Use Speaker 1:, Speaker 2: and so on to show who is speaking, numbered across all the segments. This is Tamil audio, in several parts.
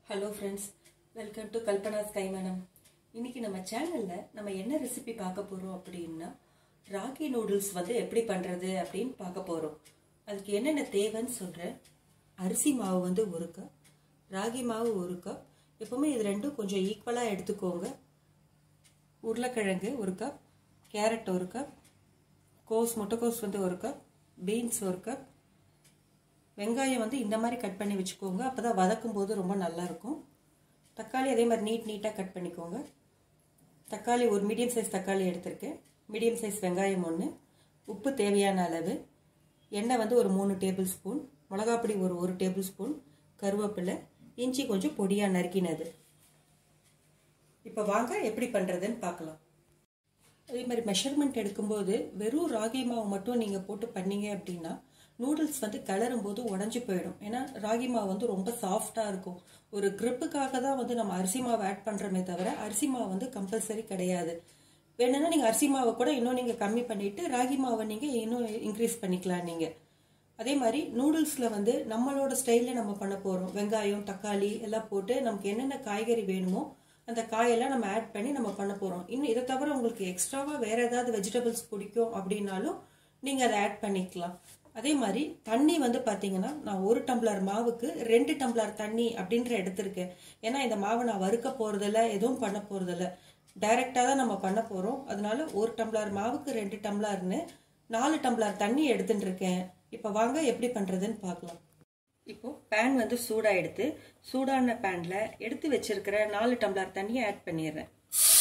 Speaker 1: hello friends welcome to Kalpana's கைமணம் இன்னைக்கு நம்ம சேனல்ல நம்ம என்ன ரெசிபி பார்க்க போறோம் அப்படின்னா ராகி நூடுல்ஸ் வந்து எப்படி பண்றது அப்படின்னு பார்க்க போறோம் அதுக்கு என்னென்ன தேவைன்னு சொல்றேன் அரிசி மாவு வந்து ஒரு கப் ராகி மாவு ஒரு கப் எப்பவுமே இது ரெண்டும் கொஞ்சம் ஈக்குவலாக எடுத்துக்கோங்க உருளைக்கிழங்கு ஒரு கப் கேரட் ஒரு கப் கோஸ் முட்டைக்கோஸ் வந்து ஒரு கப் பீன்ஸ் ஒரு கப் வெங்காயம் வந்து இந்த மாதிரி கட் பண்ணி வச்சுக்கோங்க அப்போ தான் வதக்கும் போது ரொம்ப நல்லாயிருக்கும் தக்காளி அதே மாதிரி நீட் நீட்டாக கட் பண்ணிக்கோங்க தக்காளி ஒரு மீடியம் சைஸ் தக்காளி எடுத்திருக்கேன் மீடியம் சைஸ் வெங்காயம் ஒன்று உப்பு தேவையான அளவு எண்ணெய் வந்து ஒரு மூணு டேபிள் ஸ்பூன் மிளகாப்பொடி ஒரு ஒரு டேபிள் ஸ்பூன் கருவேப்பிலை இஞ்சி கொஞ்சம் பொடியாக நறுக்கினது இப்போ வாங்க எப்படி பண்ணுறதுன்னு பார்க்கலாம் அதே மாதிரி மெஷர்மெண்ட் எடுக்கும்போது வெறும் ராகி மாவு மட்டும் நீங்கள் போட்டு பண்ணீங்க அப்படின்னா நூடுல்ஸ் வந்து கிளறும் போது உடஞ்சி போயிடும் ஏன்னா ராகி மாவு வந்து ரொம்ப சாஃப்டாக இருக்கும் ஒரு க்ரிப்புக்காக தான் வந்து நம்ம அரிசி மாவு ஆட் பண்ணுறோமே தவிர அரிசி மாவு வந்து கம்பல்சரி கிடையாது வேணும்னா நீங்கள் அரிசி மாவை கூட இன்னும் நீங்கள் கம்மி பண்ணிவிட்டு ராகி மாவை நீங்கள் இன்னும் இன்க்ரீஸ் பண்ணிக்கலாம் நீங்கள் அதே மாதிரி நூடுல்ஸில் வந்து நம்மளோட ஸ்டைலில் நம்ம பண்ண போகிறோம் வெங்காயம் தக்காளி எல்லாம் போட்டு நமக்கு என்னென்ன காய்கறி வேணுமோ அந்த காயெல்லாம் நம்ம ஆட் பண்ணி நம்ம பண்ண போகிறோம் இன்னும் இதை தவிர உங்களுக்கு எக்ஸ்ட்ராவாக வேறு ஏதாவது வெஜிடபிள்ஸ் பிடிக்கும் அப்படின்னாலும் நீங்கள் அதை ஆட் பண்ணிக்கலாம் அதே மாதிரி தண்ணி வந்து பார்த்தீங்கன்னா நான் ஒரு டம்ளர் மாவுக்கு ரெண்டு டம்ளர் தண்ணி அப்படின்ற எடுத்திருக்கேன் ஏன்னா இந்த மாவை நான் வறுக்க போகிறதில்ல எதுவும் பண்ண போகிறதில்ல டைரெக்டாக தான் நம்ம பண்ண போகிறோம் அதனால ஒரு டம்ளர் மாவுக்கு ரெண்டு டம்ளர்னு நாலு டம்ளர் தண்ணி எடுத்துட்டு இருக்கேன் இப்போ வாங்க எப்படி பண்ணுறதுன்னு பார்க்கலாம் இப்போ பேன் வந்து சூடாக சூடான பேனில் எடுத்து வச்சிருக்கிற நாலு டம்ளர் தண்ணியை ஆட் பண்ணிடுறேன்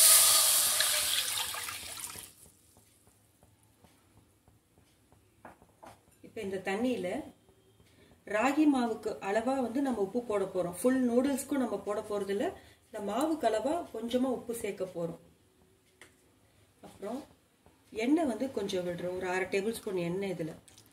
Speaker 1: இப்போ இந்த தண்ணியில் ராகி மாவுக்கு அளவாக வந்து நம்ம உப்பு போட போகிறோம் ஃபுல் நூடுல்ஸ்க்கும் நம்ம போட போகிறதில்ல இந்த மாவுக்கு அளவாக கொஞ்சமாக உப்பு சேர்க்க போகிறோம் அப்புறம் எண்ணெய் வந்து கொஞ்சம் விடுறோம் ஒரு அரை டேபிள் ஸ்பூன் எண்ணெய் இதில்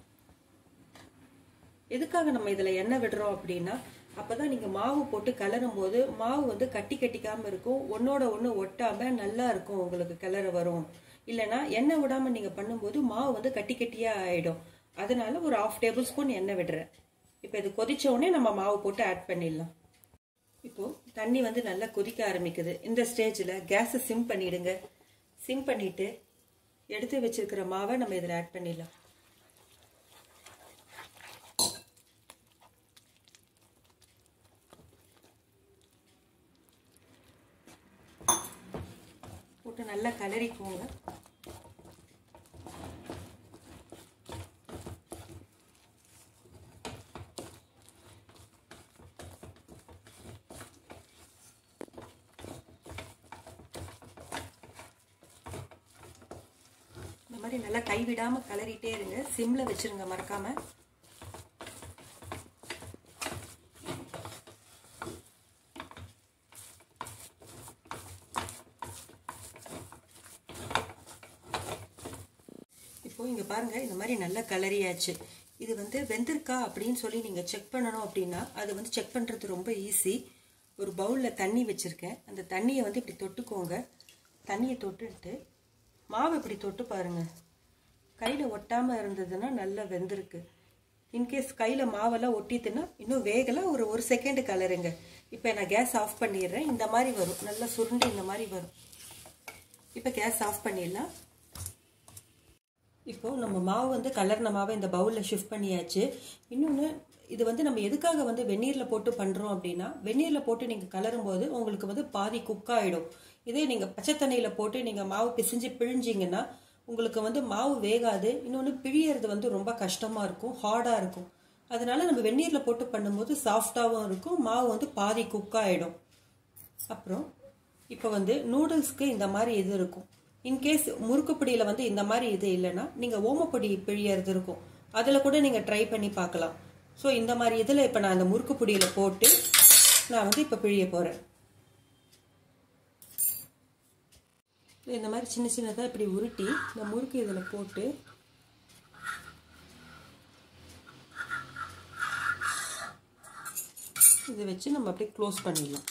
Speaker 1: எதுக்காக நம்ம இதில் எண்ணெய் விடுறோம் அப்படின்னா அப்போ தான் நீங்கள் மாவு போட்டு கிளறும் போது மாவு வந்து கட்டி கட்டிக்காமல் இருக்கும் ஒன்றோட ஒன்று ஒட்டாமல் நல்லா இருக்கும் உங்களுக்கு கிளற வரும் இல்லைனா எண்ணெய் விடாமல் நீங்கள் பண்ணும்போது மாவு வந்து கட்டி கட்டியாக ஆகிடும் அதனால ஒரு ஆஃப் டேபிள் ஸ்பூன் எண்ணெய் விடுறேன் இப்போ இது கொதிச்ச உடனே நம்ம மாவு போட்டு ஆட் பண்ணிடலாம் இப்போ தண்ணி வந்து நல்லா கொதிக்க ஆரம்பிக்குது இந்த ஸ்டேஜில் கேஸை சிம் பண்ணிடுங்க சிம் பண்ணிட்டு எடுத்து வச்சிருக்கிற மாவை நம்ம இதில் ஆட் பண்ணிடலாம் போட்டு நல்லா கலரிக்கோங்க இந்த மாதிரி நல்லா கைவிடாம கலரிட்டே இருங்க சிம்ல வச்சிருங்க மறக்காம இப்போ இங்க பாருங்க இந்த மாதிரி நல்லா கலரியாச்சு இது வந்து வெந்திருக்கா அப்படின்னு சொல்லி நீங்க செக் பண்ணணும் அப்படின்னா அது வந்து செக் பண்றது ரொம்ப ஈஸி ஒரு பவுல்ல தண்ணி வச்சிருக்கேன் அந்த தண்ணியை வந்து இப்படி தொட்டுக்கோங்க தண்ணியை தொட்டுட்டு மாவு இப்படி தொட்டு பாருங்க கையில் ஒட்டாமல் இருந்ததுன்னா நல்லா வெந்திருக்கு இன்கேஸ் கையில் மாவெல்லாம் ஒட்டிட்டுன்னா இன்னும் வேகலை ஒரு ஒரு செகண்டு கலருங்க இப்போ நான் கேஸ் ஆஃப் பண்ணிடுறேன் இந்த மாதிரி வரும் நல்லா சுருண்டு இந்த மாதிரி வரும் இப்போ கேஸ் ஆஃப் பண்ணிடலாம் இப்போ நம்ம மாவு வந்து கலர்ன மாவை இந்த பவுலில் ஷிஃப்ட் பண்ணியாச்சு இன்னொன்று இது வந்து நம்ம எதுக்காக வந்து வெந்நீரில் போட்டு பண்ணுறோம் அப்படின்னா வெந்நீரில் போட்டு நீங்கள் கலரும் போது உங்களுக்கு வந்து பாதி குக் ஆகிடும் இதே நீங்கள் பச்சை தண்ணியில் போட்டு நீங்கள் மாவு பிசைஞ்சு பிழிஞ்சிங்கன்னா உங்களுக்கு வந்து மாவு வேகாது இன்னொன்று பிழியறது வந்து ரொம்ப கஷ்டமாக இருக்கும் ஹார்டாக இருக்கும் அதனால நம்ம வெந்நீரில் போட்டு பண்ணும்போது சாஃப்டாகவும் இருக்கும் மாவு வந்து பாதி குக் ஆகிடும் அப்புறம் இப்போ வந்து நூடுல்ஸ்க்கு இந்த மாதிரி இது இருக்கும் இன்கேஸ் முறுக்குப்பொடியில் வந்து இந்த மாதிரி இது இல்லைன்னா நீங்கள் ஓமப்பொடி பிழியறது இருக்கும் அதில் கூட நீங்கள் ட்ரை பண்ணி பார்க்கலாம் ஸோ இந்த மாதிரி இதில் இப்போ நான் அந்த முறுக்கு பொடியில் போட்டு நான் வந்து இப்போ பிழிய போகிறேன் இந்த மாதிரி சின்ன சின்னதாக இப்படி உருட்டி இந்த முறுக்கு இதில் போட்டு இதை வச்சு நம்ம அப்படியே க்ளோஸ் பண்ணிடலாம்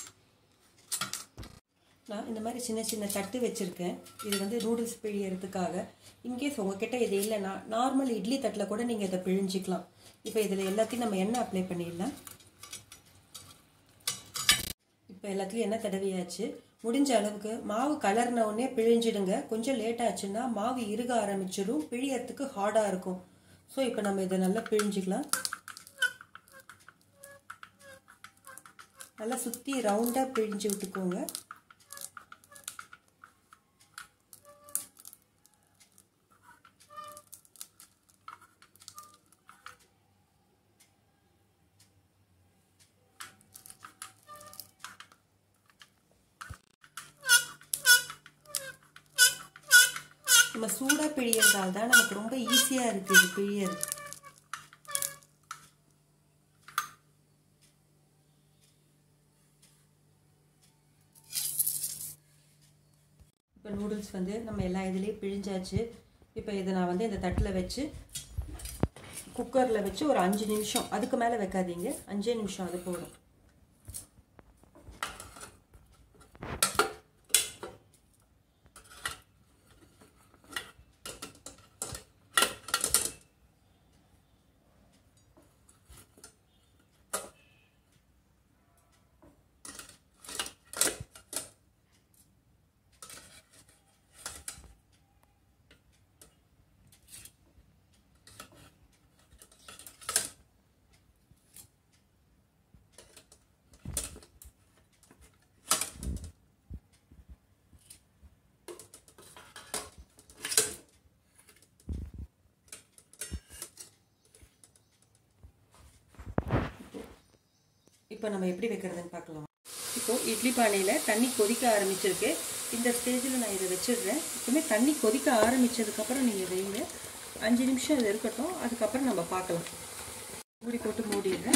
Speaker 1: நான் இந்த மாதிரி சின்ன சின்ன தட்டு வச்சுருக்கேன் இது வந்து நூடுல்ஸ் பிழியறதுக்காக இன்கேஸ் உங்ககிட்ட இது இல்லைன்னா நார்மல் இட்லி தட்டில் கூட நீங்கள் இதை பிழிஞ்சிக்கலாம் இப்போ இதில் எல்லாத்தையும் நம்ம எண்ணெய் அப்ளை பண்ணிடலாம் இப்போ எல்லாத்துலேயும் எண்ணெய் தடவியாச்சு முடிஞ்ச அளவுக்கு மாவு கலர்ன உடனே பிழிஞ்சிடுங்க கொஞ்சம் லேட் ஆச்சுன்னா மாவு இறுக ஆரம்பிச்சிடும் பிழியறதுக்கு ஹார்டாக இருக்கும் ஸோ இப்போ நம்ம இதை நல்லா பிழிஞ்சிக்கலாம் நல்லா சுற்றி ரவுண்டாக பிழிஞ்சு விட்டுக்கோங்க நம்ம சூடாக பிழியறதால தான் நமக்கு ரொம்ப ஈஸியாக இருக்குது இது பிழியறது இப்போ நூடுல்ஸ் வந்து நம்ம எல்லா இதுலேயும் பிழிஞ்சாச்சு இப்போ இதை நான் வந்து இந்த தட்டில் வச்சு குக்கரில் வச்சு ஒரு அஞ்சு நிமிஷம் அதுக்கு மேலே வைக்காதீங்க அஞ்சே நிமிஷம் அது போதும் இப்போ நம்ம எப்படி வைக்கிறதுன்னு பார்க்கலாம் இப்போ இட்லி பானையில் தண்ணி கொதிக்க ஆரம்பிச்சிருக்கு இந்த ஸ்டேஜில் நான் இதை வச்சிடுறேன் எப்பவுமே தண்ணி கொதிக்க ஆரம்பித்ததுக்கப்புறம் நீங்கள் வைங்க அஞ்சு நிமிஷம் இது இருக்கட்டும் அதுக்கப்புறம் நம்ம பார்க்கலாம் மூடி போட்டு மூடிடுறேன்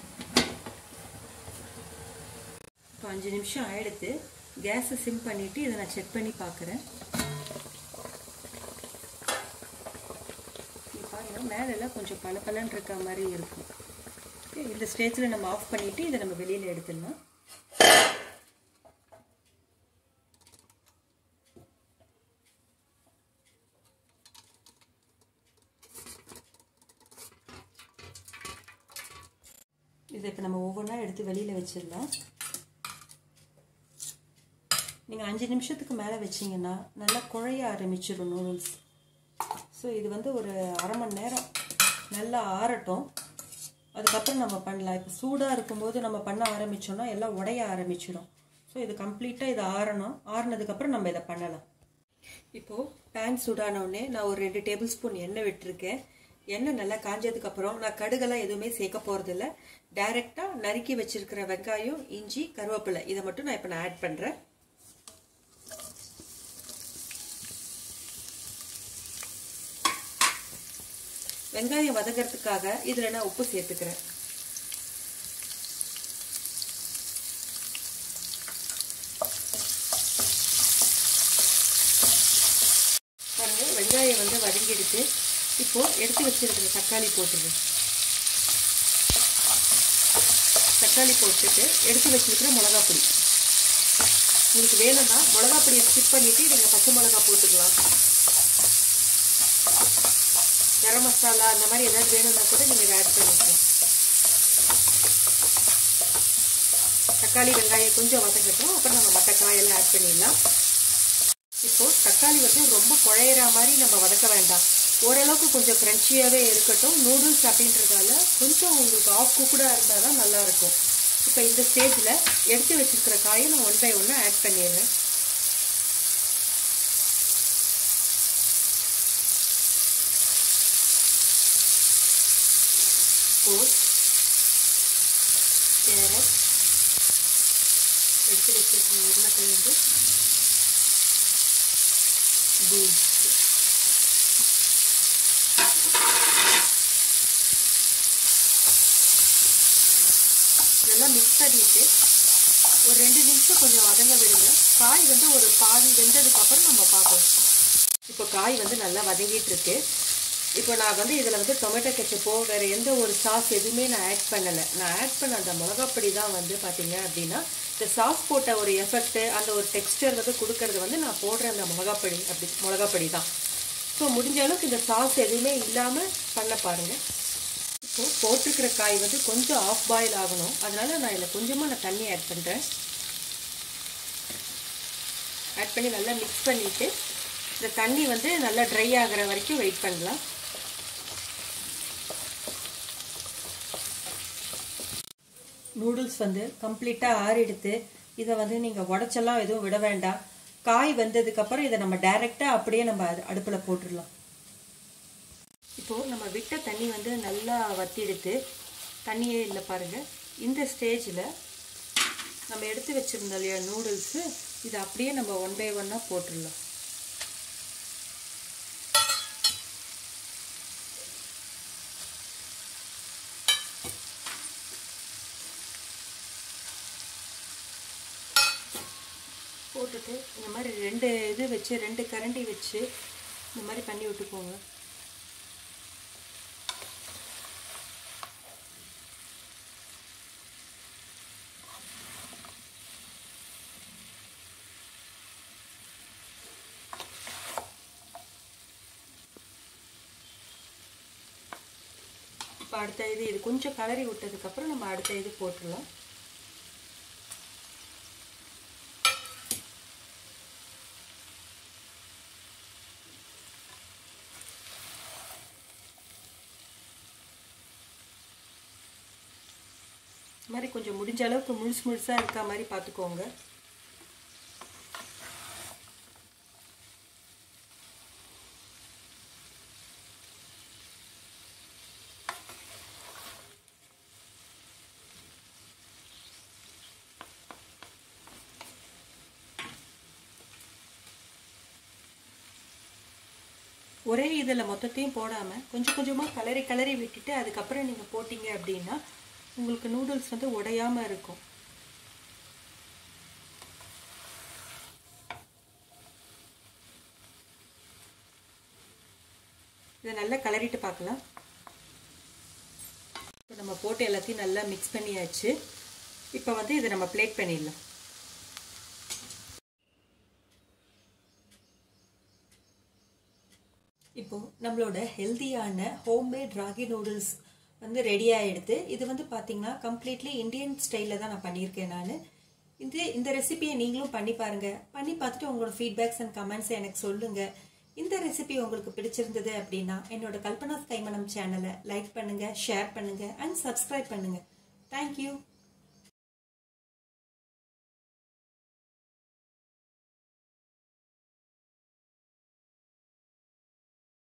Speaker 1: இப்போ அஞ்சு நிமிஷம் ஆயிடுத்து கேஸை சிம் பண்ணிவிட்டு இதை நான் செக் பண்ணி பார்க்குறேன் பாருங்க மேலெல்லாம் கொஞ்சம் பல பலன் இருக்க மாதிரி இருக்கும் இந்த ஸ்டேஜில் நம்ம ஆஃப் பண்ணிவிட்டு இதை நம்ம வெளியில் எடுத்துடலாம் இதை இப்போ நம்ம ஒவ்வொன்றா எடுத்து வெளியில் வச்சிடலாம் நீங்கள் அஞ்சு நிமிஷத்துக்கு மேலே வச்சிங்கன்னா நல்லா குழைய ஆரம்பிச்சிடும் நூடுல்ஸ் ஸோ இது வந்து ஒரு அரை மணி நேரம் நல்லா ஆறட்டும் அதுக்கப்புறம் நம்ம பண்ணலாம் இப்போ சூடாக இருக்கும்போது நம்ம பண்ண ஆரம்பித்தோம்னா எல்லாம் உடைய ஆரம்பிச்சிடும் ஸோ இது கம்ப்ளீட்டாக இது ஆறணும் ஆறுனதுக்கப்புறம் நம்ம இதை பண்ணலாம் இப்போது பேன் சூடானவுடனே நான் ஒரு ரெண்டு டேபிள் ஸ்பூன் எண்ணெய் விட்டுருக்கேன் எண்ணெய் நல்லா காஞ்சதுக்கப்புறம் நான் கடுகெல்லாம் எதுவுமே சேர்க்க போகிறதில்ல டைரெக்டாக நறுக்கி வச்சிருக்கிற வெங்காயம் இஞ்சி கருவேப்பிலை இதை மட்டும் நான் இப்போ நான் ஆட் பண்ணுறேன் வெங்காயம் வதங்கிறதுக்காக இதில் நான் உப்பு சேர்த்துக்கிறேன் பாருங்க வெங்காயம் வந்து வதங்கிடுச்சு இப்போ எடுத்து வச்சிருக்கிற தக்காளி போட்டுருங்க தக்காளி போட்டுட்டு எடுத்து வச்சிருக்கிற மிளகா பொடி உங்களுக்கு வேணும்னா மிளகா பொடியை ஸ்கிப் பண்ணிட்டு நீங்கள் பச்சை மிளகா போட்டுக்கலாம் கரம் மசாலா அந்த மாதிரி ஏதாவது வேணும்னா கூட நீங்கள் இதை ஆட் பண்ணிக்கலாம் தக்காளி வெங்காயம் கொஞ்சம் வதங்கட்டும் அப்புறம் நம்ம மற்ற காயெல்லாம் ஆட் பண்ணிடலாம் இப்போ தக்காளி வந்து ரொம்ப குழையிற மாதிரி நம்ம வதக்க வேண்டாம் ஓரளவுக்கு கொஞ்சம் க்ரன்ச்சியாகவே இருக்கட்டும் நூடுல்ஸ் அப்படின்றதால கொஞ்சம் உங்களுக்கு ஆஃப் குக்குடாக இருந்தால் தான் நல்லாயிருக்கும் இப்போ இந்த ஸ்டேஜில் எடுத்து வச்சிருக்கிற காயை நான் ஒன் பை ஒன்று ஆட் பண்ணிடுறேன் கோஸ் கேரட் எடுத்து வச்சிருக்கிற உருளைக்கிழங்கு பீன்ஸ் நல்லா மிக்ஸ் பண்ணிட்டு ஒரு ரெண்டு நிமிஷம் கொஞ்சம் வதங்க விடுங்க காய் வந்து ஒரு பாதி வெந்ததுக்கு அப்புறம் நம்ம பார்ப்போம் இப்போ காய் வந்து நல்லா வதங்கிட்டு இருக்கு இப்போ நான் வந்து இதில் வந்து டொமேட்டோ கெச்சப்போ வேறு எந்த ஒரு சாஸ் எதுவுமே நான் ஆட் பண்ணலை நான் ஆட் பண்ண அந்த மிளகாப்பொடி தான் வந்து பார்த்தீங்க அப்படின்னா இந்த சாஸ் போட்ட ஒரு எஃபெக்ட்டு அந்த ஒரு டெக்ஸ்டர் வந்து கொடுக்கறது வந்து நான் போடுற அந்த மிளகாப்பொடி அப்படி மிளகாப்பொடி தான் ஸோ முடிஞ்ச அளவுக்கு இந்த சாஸ் எதுவுமே இல்லாமல் பண்ண பாருங்கள் இப்போது போட்டிருக்கிற காய் வந்து கொஞ்சம் ஆஃப் பாயில் ஆகணும் அதனால நான் இதில் கொஞ்சமாக நான் தண்ணி ஆட் பண்ணுறேன் ஆட் பண்ணி நல்லா மிக்ஸ் பண்ணிவிட்டு இந்த தண்ணி வந்து நல்லா ட்ரை ஆகிற வரைக்கும் வெயிட் பண்ணலாம் நூடுல்ஸ் வந்து கம்ப்ளீட்டாக ஆறிடுத்து இதை வந்து நீங்கள் உடச்செல்லாம் எதுவும் விட வேண்டாம் காய் வெந்ததுக்கப்புறம் இதை நம்ம டைரெக்டாக அப்படியே நம்ம அடுப்பில் போட்டுடலாம் இப்போது நம்ம விட்ட தண்ணி வந்து நல்லா வத்திடுத்து தண்ணியே இல்லை பாருங்கள் இந்த ஸ்டேஜில் நம்ம எடுத்து வச்சுருந்தோம் இல்லையா நூடுல்ஸு இதை அப்படியே நம்ம ஒன் பை ஒன்னாக போட்டுடலாம் போட்டுட்டு இந்த மாதிரி ரெண்டு இது வச்சு ரெண்டு கரண்டி வச்சு இந்த மாதிரி பண்ணி விட்டுக்கோங்க இப்போ அடுத்த இது இது கொஞ்சம் கலரி விட்டதுக்கப்புறம் நம்ம அடுத்த இது போட்டுடலாம் இந்த மாதிரி கொஞ்சம் முடிஞ்ச அளவுக்கு முழுசு முழுசாக இருக்க மாதிரி பார்த்துக்கோங்க ஒரே இதில் மொத்தத்தையும் போடாமல் கொஞ்சம் கொஞ்சமாக கலரி கலரி விட்டுட்டு அதுக்கப்புறம் நீங்கள் போட்டிங்க அப்படின்னா உங்களுக்கு நூடுல்ஸ் வந்து உடையாமல் இருக்கும் இதை நல்லா கலரிட்டு பார்க்கலாம் இப்போ நம்ம போட்டு எல்லாத்தையும் நல்லா மிக்ஸ் பண்ணியாச்சு இப்போ வந்து இதை நம்ம பிளேட் பண்ணிடலாம் இப்போ நம்மளோட ஹெல்த்தியான ஹோம்மேட் ராகி நூடுல்ஸ் வந்து ரெடி ஆகிடுது இது வந்து பார்த்தீங்கன்னா கம்ப்ளீட்லி இந்தியன் ஸ்டைலில் தான் நான் பண்ணியிருக்கேன் நான் இந்த இந்த ரெசிபியை நீங்களும் பண்ணி பாருங்க பண்ணி பார்த்துட்டு உங்களோட ஃபீட்பேக்ஸ் அண்ட் கமெண்ட்ஸ் எனக்கு சொல்லுங்க இந்த ரெசிபி உங்களுக்கு பிடிச்சிருந்தது அப்படின்னா என்னோட கல்பனா கைமணம் சேனலை லைக் பண்ணுங்க ஷேர் பண்ணுங்க அண்ட் சப்ஸ்கிரைப் பண்ணுங்க தேங்க்யூ